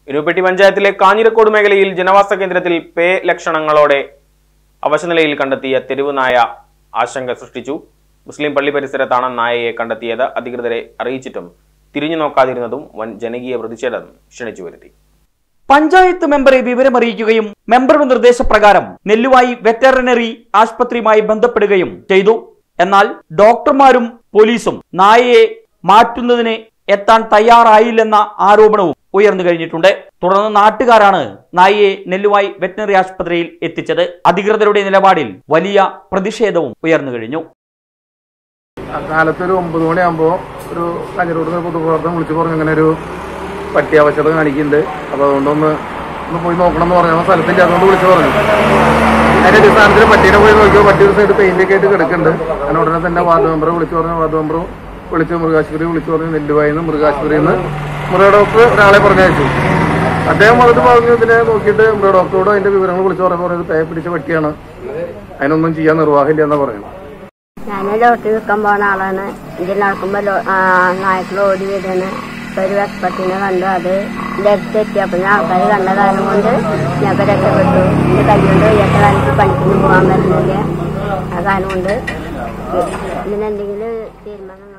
ഇരുപെട്ടി പഞ്ചായത്തിലെ കാഞ്ഞിരക്കോട് മേഖലയിൽ ജനവാസ കേന്ദ്രത്തിൽ പേ ലക്ഷണങ്ങളോടെ അവശനിലയിൽ കണ്ടെത്തിയ തെരുവ് നായ ആശങ്ക സൃഷ്ടിച്ചു മുസ്ലിം പള്ളി പരിസരത്താണ് നായയെ കണ്ടെത്തിയത് അധികൃതരെ അറിയിച്ചിട്ടും തിരിഞ്ഞു നോക്കാതിരുന്നതും വൻ ജനകീയ പ്രതിഷേധം ക്ഷണിച്ചു വരുത്തി പഞ്ചായത്ത് മെമ്പറെ വിവരമറിയിക്കുകയും മെമ്പറുടെ നിർദ്ദേശപ്രകാരം നെല്ലുവായി വെറ്ററിനറി ആശുപത്രിയുമായി ബന്ധപ്പെടുകയും ചെയ്തു എന്നാൽ ഡോക്ടർമാരും പോലീസും നായയെ മാറ്റുന്നതിന് എത്താൻ തയ്യാറായില്ലെന്ന ആരോപണവും ഉയർന്നു കഴിഞ്ഞിട്ടുണ്ട് തുടർന്ന് നാട്ടുകാരാണ് നായയെ നെല്ലുവായി വെറ്ററിനറി ആശുപത്രിയിൽ എത്തിച്ചത് അധികൃതരുടെ നിലപാടിൽ വലിയ പ്രതിഷേധവും ഉയർന്നു കഴിഞ്ഞു കാലത്ത് ഒരു ഒമ്പത് മണിയാകുമ്പോൾ ഒരു കഞ്ഞിരോട് പൊതുപ്രവർത്തനം വിളിച്ചു പറഞ്ഞു ഇങ്ങനെ ഒരു പട്ടി ആവശ്യത കാണിക്കുന്നുണ്ട് അപ്പോൾ അതുകൊണ്ടൊന്ന് ഒന്ന് പോയി നോക്കണം എന്ന് പറഞ്ഞു ആ സ്ഥലത്തിൻ്റെ അതുകൊണ്ട് വിളിച്ചു പറഞ്ഞു അതിന്റെ അടിസ്ഥാനത്തിൽ പട്ടീനെ പോയി നോക്കിയോ പട്ടി ഒരു സൈഡ് പെയിന്റ് ഒക്കെ ആയിട്ട് കിടക്കുന്നുണ്ട് അങ്ങനെ ഉടനെ തന്നെ വാർഡ് മെമ്പറെ വിളിച്ചു പറഞ്ഞു വാർഡ് മെമ്പർ വിളിച്ചു മൃഗാശുപത്രി വിളിച്ചു പറഞ്ഞു നെല്ലുവായിൽ നിന്ന് മൃഗാശുപത്രിയിൽ നിന്ന് മൃഗ ഡോക്ടർ ഒരാളെ പറഞ്ഞയച്ചു അദ്ദേഹം വന്നിട്ട് പറഞ്ഞു ഇതിനെ നോക്കിയിട്ട് മൃഗ ഡോക്ടറോട് അതിന്റെ വിവരങ്ങൾ വിളിച്ചു പറഞ്ഞു പറഞ്ഞത് തേ പിടിച്ച പട്ടിയാണ് അതിനൊന്നും ചെയ്യാൻ നിർവാഹമില്ല എന്നാ പറയുന്നത് ഞാൻ ലോട്ടി വിൽക്കാൻ പോണ ആളാണ് ഇതിൽ നടക്കുമ്പോൾ നായ്ക്കൾ ഓടി വരുന്നു ഇപ്പൊ ഒരു വെപ്പത്തിനെ കണ്ടു അത് എൻ്റെ അടുത്ത് എത്തിയപ്പോൾ ഞാൻ ആൾക്കാർ കണ്ട കാരണം കൊണ്ട് ഞങ്ങൾക്ക് രക്ഷപ്പെട്ടു എൻ്റെ കൈകൊണ്ട് വയ്യാത്ത കാലത്ത് പണിക്കൊന്നും പോകാൻ പറ്റുന്നില്ല ആ കാരണം കൊണ്ട് ഇതിനെന്തെങ്കിലും തീരുമാനം